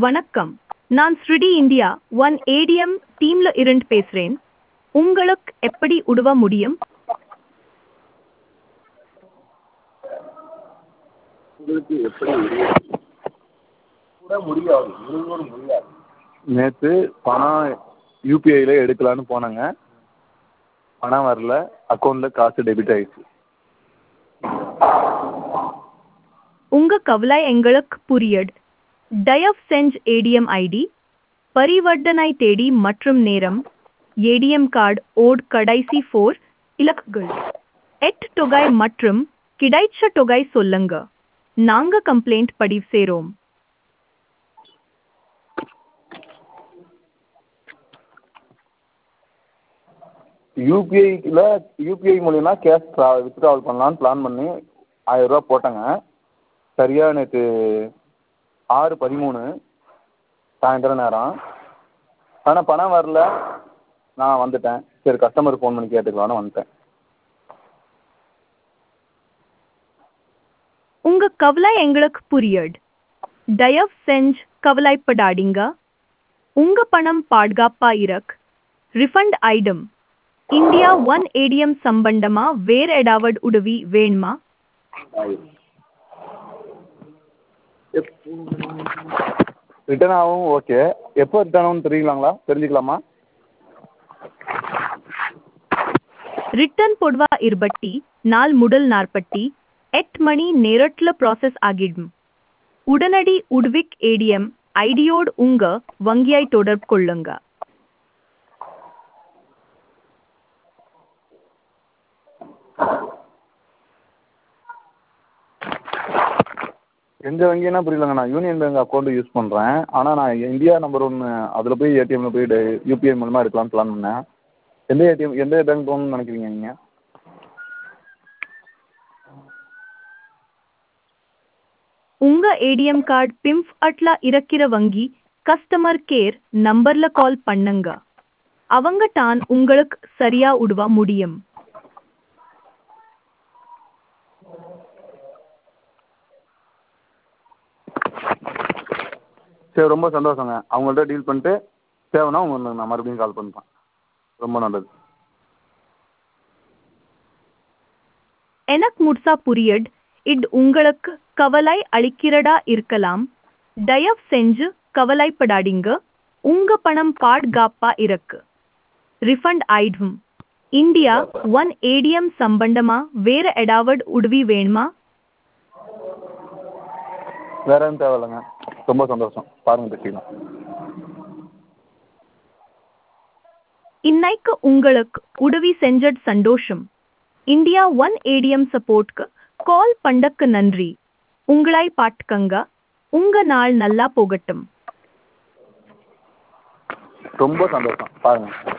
வணக்கம் நான் ஸ்ருடி இந்தியா ஒன் ஏடிஎம் டீம்ல இருந்து பேசுறேன் உங்களுக்கு எப்படி உதவ முடியும் உங்களுக்கு எப்படி கூட முடியாது முடியும் முடியாது நேற்று பணம் யூபிஐயில் எடுக்கலான்னு போனேங்க பணம் வரல அக்கௌண்ட்டில் காசு டெபிட் ஆயிடுச்சு உங்க கவலை எங்களுக்கு புரியுது தயவு செஞ்சு ஏடிஎம் ஐடி பரிவர்த்தனை தேதி மற்றும் நேரம் ஏடிஎம் கார்டு ஓட் கடைசி ஃபோர் இலக்குகள் எட்டு தொகை மற்றும் கிடைச்ச தொகை சொல்லுங்க நாங்க கம்ப்ளைண்ட் பதிவு செய்றோம் யூபிஐயில் யூபிஐ மூலிமா கேஷ் ட்ரா வித்ட்ராவல் பண்ணலான்னு பிளான் பண்ணி ஆயிரரூவா போட்டேங்க சரியாக நேற்று ஆறு பதிமூணு சாயந்தரம் நேரம் ஆனால் பணம் வரல நான் வந்துட்டேன் சரி கஸ்டமருக்கு ஃபோன் பண்ணி கேட்டுக்கலான்னு வந்துட்டேன் உங்க கவலை எங்களுக்கு புரியுது தயவு செஞ்சு கவலைப்படாதீங்க உங்க பணம் பாதுகாப்பா இருக்கு refund item India one ATM சம்பந்தமா வேற ஏதாவது உதவி வேணுமா ரிட்டர்ன் ஆகும் ஓகே எப்போ ரிட்டர்ன் ஆகும்னு தெரியுங்களாங்களா தெரிஞ்சுக்கலாமா ரிட்டர்ன் பொடுவா இருபட்டி நாள் முதல் நாற்பட்டி எட்டு மணி நேரத்துல ப்ராசஸ் ஆகிடும் உடனடி உட்விக் ஏடிஎம் ஐடியோடு உங்க வங்கியை தொடர்பு கொள்ளுங்க எங்கள் வங்கினா புரியலங்க நான் யூனியன் பேங்க் அக்கௌண்ட்டு யூஸ் பண்ணுறேன் ஆனால் நான் இந்தியா நம்பர் ஒன்று அதில் போய் ஏடிஎம்மில் போய் யூபிஐ மூலமாக எடுக்கலாம்னு பிளான் பண்ணேன் எந்த ஏடிஎம் எந்த பேங்க் போகணும்னு நினைக்கிறீங்க நீங்கள் உங்க ஏடிஎம் கார்டு பிம்ப் அட்ல இருக்கிற வங்கி கஸ்டமர் கேர் நம்பர்ல கால் பண்ணுங்க அவங்க தான் உங்களுக்கு சரியா உதவ முடியும் சரி ரொம்ப சந்தோஷங்க அவங்கள்ட்ட டீல் பண்ணிட்டு தேவைன்னா உங்களுக்கு நான் மறுபடியும் கால் பண்ணுறேன் ரொம்ப நல்லது எனக்கு முழுசா புரியுது இது உங்களுக்கு கவலை அளிக்கிறதா இருக்கலாம் தயவு செஞ்சு கவலைப்படாதீங்க உங்க பணம் பாதுகாப்பா இருக்கு ரிஃபண்ட் ஆயிடும் இந்தியா ஒன் ஏடிஎம் சம்பந்தமா வேற ஏதாவது உதவி வேணுமா வேற எதுவும் தேவையில்லைங்க ரொம்ப சந்தோஷம் பாருங்கள் பேசிக்கலாம் இன்னைக்கு உங்களுக்கு உதவி செஞ்சது சந்தோஷம் இந்தியா ஒன் ஏடிஎம் சப்போர்ட்க்கு கால் பண்ணக்கு நன்றி உங்களை பாட்டுக்கங்க உங்க நாள் நல்லா போகட்டும் ரொம்ப சந்தோஷம் பாருங்கள்